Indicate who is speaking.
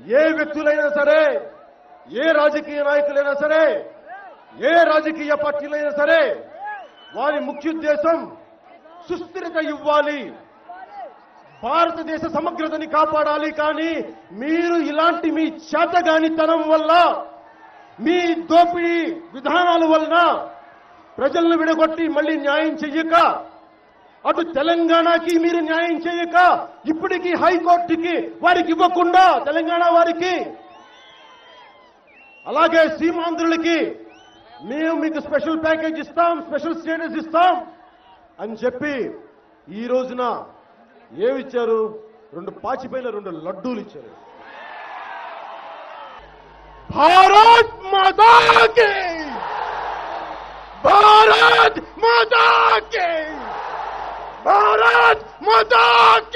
Speaker 1: ఏ వ్యక్తులైనా సరే ఏ రాజకీయ నాయకులైనా సరే ఏ రాజకీయ పార్టీలైనా సరే వారి ముఖ్య ఉద్దేశం సుస్థిరత ఇవ్వాలి భారతదేశ సమగ్రతని కాపాడాలి కానీ మీరు ఇలాంటి మీ చేతగానితనం వల్ల మీ దోపిడీ విధానాల వలన ప్రజలను విడగొట్టి మళ్ళీ న్యాయం చెయ్యక అటు తెలంగాణకి మీరు న్యాయం చేయక ఇప్పటికీ హైకోర్టుకి వారికి ఇవ్వకుండా తెలంగాణ వారికి అలాగే సీమాంధ్రులకి మేము మీకు స్పెషల్ ప్యాకేజ్ ఇస్తాం స్పెషల్ స్టేటస్ ఇస్తాం అని చెప్పి ఈ రోజున ఏమిచ్చారు రెండు పాచిపోయిన రెండు లడ్డూలు ఇచ్చారు భారత్ మాతాకి భారత్ మాతాకి భారత్ మాతాకి